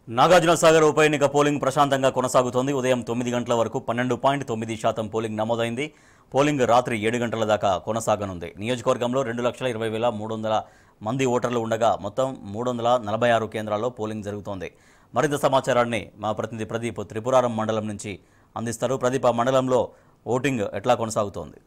నాగార్జున సాగర్ ఉప ఎన్నిక పోలింగ్ ప్రశాంతంగా కొనసాగుతోంది ఉదయం తొమ్మిది గంటల వరకు పన్నెండు పాయింట్ తొమ్మిది శాతం పోలింగ్ నమోదైంది పోలింగ్ రాత్రి ఏడు గంటల దాకా కొనసాగనుంది నియోజకవర్గంలో రెండు లక్షల ఇరవై వేల మూడు వందల మంది ఓటర్లు ఉండగా మొత్తం మూడు వందల నలభై ఆరు కేంద్రాల్లో పోలింగ్ జరుగుతోంది మరింత సమాచారాన్ని మా ప్రతినిధి ప్రదీప్ త్రిపురారం మండలం నుంచి అందిస్తారు ప్రదీప్ ఆ మండలంలో ఓటింగ్ ఎట్లా కొనసాగుతోంది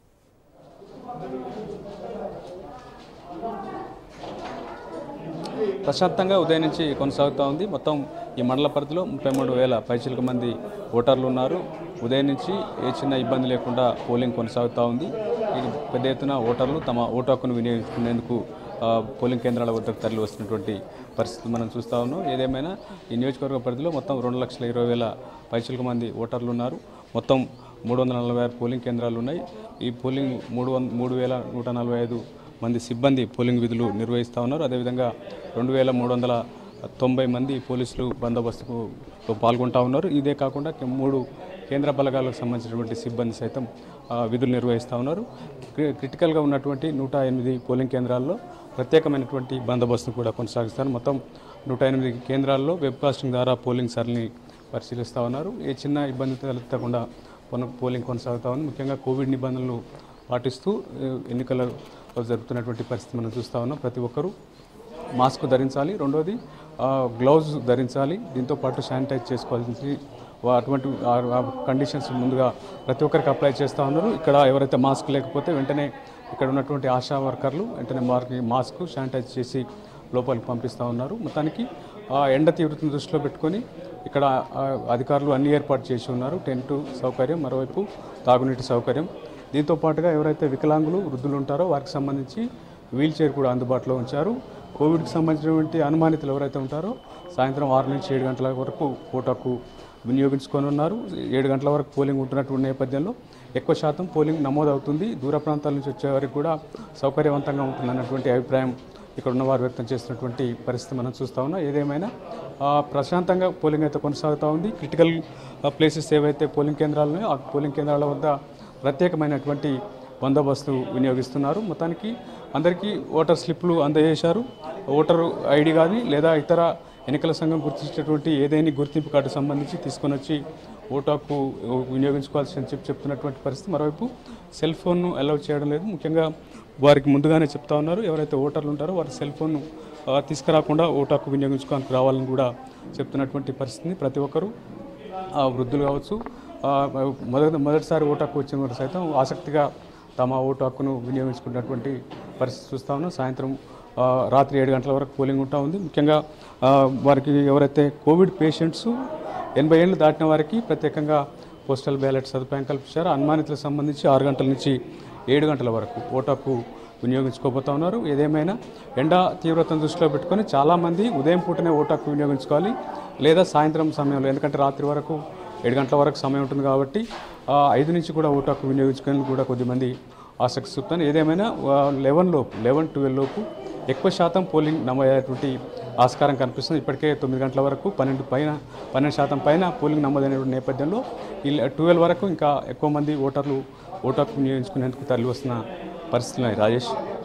ప్రశాంతంగా ఉదయం నుంచి కొనసాగుతూ ఉంది మొత్తం ఈ మండల పరిధిలో ముప్పై మూడు వేల పైచిలకు మంది ఓటర్లు ఉన్నారు ఉదయం నుంచి ఏ చిన్న ఇబ్బంది లేకుండా పోలింగ్ కొనసాగుతూ ఉంది ఇది పెద్ద ఎత్తున ఓటర్లు తమ ఓటు హక్కును వినియోగించుకునేందుకు ఆ, పోలింగ్ కేంద్రాల వద్దకు తరలి వస్తున్నటువంటి పరిస్థితి మనం చూస్తూ ఉన్నాం ఏదేమైనా ఈ నియోజకవర్గ పరిధిలో మొత్తం రెండు లక్షల ఇరవై వేల పైచిలకు మంది ఓటర్లు ఉన్నారు మొత్తం మూడు వందల నలభై ఆరు పోలింగ్ కేంద్రాలు ఉన్నాయి ఈ పోలింగ్ మూడు వంద మూడు వేల నూట నలభై ఐదు మంది సిబ్బంది పోలింగ్ విధులు నిర్వహిస్తూ ఉన్నారు అదేవిధంగా రెండు వేల మూడు వందల తొంభై మంది పోలీసులు బందోబస్తుకు పాల్గొంటూ ఉన్నారు ఇదే కాకుండా కే- మూడు కేంద్ర బలగాలకు సంబంధించినటువంటి సిబ్బంది సైతం ఆ, విధులు నిర్వహిస్తూ ఉన్నారు క్రి- క్రిటికల్గా ఉన్నటువంటి నూట ఎనిమిది పోలింగ్ కేంద్రాల్లో ప్రత్యేకమైనటువంటి బందోబస్తును కూడా కొనసాగిస్తారు మొత్తం నూట ఎనిమిది కేంద్రాల్లో వెబ్కాస్టింగ్ ద్వారా పోలింగ్ సరళిని పరిశీలిస్తూ ఉన్నారు ఏ చిన్న ఇబ్బంది తలెత్తకుండా కొన- పోలింగ్ కొనసాగుతూ ఉంది ముఖ్యంగా కోవిడ్ నిబంధనలు పాటిస్తూ ఏ, ఎన్నికల జరుగుతున్నటువంటి పరిస్థితి మనం చూస్తూ ఉన్నాం ప్రతి ఒక్కరూ మాస్క్ ధరించాలి రెండోది ఆ, గ్లౌజ్ ధరించాలి దీంతో పాటు శానిటైజ్ చేసుకోవాల్సి వా- అటువంటి ఆ- ఆ కండిషన్స్ ముందుగా ప్రతి ఒక్కరికి అప్లై చేస్తూ ఉన్నారు ఇక్కడ ఎవరైతే మాస్క్ లేకపోతే వెంటనే ఇక్కడ ఉన్నటువంటి ఆశా వర్కర్లు వెంటనే వారికి మాస్క్ శానిటైజ్ చేసి లోపలికి పంపిస్తూ ఉన్నారు మొత్తానికి ఆ ఎండ తీవ్రతను దృష్టిలో పెట్టుకొని ఇక్కడ ఆ, అధికారులు అన్ని ఏర్పాటు చేసి ఉన్నారు టెంట్ సౌకర్యం మరోవైపు తాగునీటి సౌకర్యం దీంతో పాటుగా ఎవరైతే వికలాంగులు వృద్ధులు ఉంటారో వారికి సంబంధించి వీల్ చైర్ కూడా అందుబాటులో ఉంచారు కోవిడ్కి సంబంధించినటువంటి అనుమానితులు ఎవరైతే ఉంటారో సాయంత్రం ఆరు నుంచి ఏడు గంటల వరకు ఓటాకు వినియోగించుకొని ఉన్నారు ఏడు గంటల వరకు పోలింగ్ ఉంటున్నటువంటి నేపథ్యంలో ఎక్కువ శాతం పోలింగ్ నమోదవుతుంది దూర ప్రాంతాల నుంచి వచ్చే వారికి కూడా సౌకర్యవంతంగా ఉంటుందన్నటువంటి అభిప్రాయం ఇక్కడ ఉన్నవారు వ్యక్తం చేస్తున్నటువంటి పరిస్థితి మనం చూస్తూ ఉన్నాం ఏదేమైనా ఆ, ప్రశాంతంగా పోలింగ్ అయితే కొనసాగుతూ ఉంది క్రిటికల్ ప్లేసెస్ ఏవైతే పోలింగ్ కేంద్రాలు ఉన్నాయో ఆ పోలింగ్ కేంద్రాల వద్ద ప్రత్యేకమైనటువంటి బందోబస్తు వినియోగిస్తున్నారు మొత్తానికి అందరికీ ఓటర్ స్లిప్లు అందజేశారు ఓటరు ఐడి కానీ లేదా ఇతర ఎన్నికల సంఘం గుర్తించినటువంటి ఏదైనా గుర్తింపు కార్డు సంబంధించి తీసుకొని వచ్చి ఓటు హక్కు వినియోగించుకోవాల్సి అని చెప్పి చెప్తున్నటువంటి పరిస్థితి మరోవైపు సెల్ ఫోన్ను అలౌ చేయడం లేదు ముఖ్యంగా వారికి ముందుగానే చెప్తా ఉన్నారు ఎవరైతే ఓటర్లు ఉంటారో వారి సెల్ ఫోన్ను ఆ, తీసుకురాకుండా ఓటు హక్కు వినియోగించుకోవడానికి రావాలని కూడా చెప్తున్నటువంటి పరిస్థితిని ప్రతి ఒక్కరూ ఆ, వృద్ధులు కావచ్చు ఆ, మొదటి మొదటిసారి ఓటు హక్కు వచ్చిన వారు సైతం ఆసక్తిగా తమ ఓటు హక్కును వినియోగించుకున్నటువంటి పరిస్థితి చూస్తా ఉన్నాం సాయంత్రం ఆ, రాత్రి ఏడు గంటల వరకు పోలింగ్ ఉంటా ఉంది ముఖ్యంగా ఆ, వారికి ఎవరైతే కోవిడ్ పేషెంట్స్ ఎనభై ఏళ్ళు దాటిన వారికి ప్రత్యేకంగా పోస్టల్ బ్యాలెట్ సదుపాయం కల్పించారు అనుమానితులకు సంబంధించి ఆరు గంటల నుంచి ఏడు గంటల వరకు ఓటు హక్కు వినియోగించుకోబోతా ఉన్నారు ఏదేమైనా ఎండ తీవ్రతను దృష్టిలో పెట్టుకొని చాలామంది ఉదయం పూటనే ఓటు హక్కు వినియోగించుకోవాలి లేదా సాయంత్రం సమయంలో ఎందుకంటే రాత్రి వరకు ఏడు గంటల వరకు సమయం ఉంటుంది కాబట్టి ఆ, ఐదు నుంచి కూడా ఓటు హక్కు వినియోగించుకునేందుకు కూడా కొద్దిమంది ఆసక్తి చూపుతాను ఏదేమైనా లెవెన్ లోపు లెవెన్ ట్వెల్వ్ లోపు ఎక్కువ శాతం పోలింగ్ నమోదయ్యేటువంటి ఆస్కారం కనిపిస్తుంది ఇప్పటికే తొమ్మిది గంటల వరకు పన్నెండు పైన పన్నెండు శాతం పైన పోలింగ్ నమోదైనటువంటి నేపథ్యంలో ఈ ట్వెల్వ్ వరకు ఇంకా ఎక్కువ మంది ఓటర్లు ఓటు హక్కు వినియోగించుకునేందుకు తరలి వస్తున్న పరిస్థితులు ఉన్నాయి రాజేష్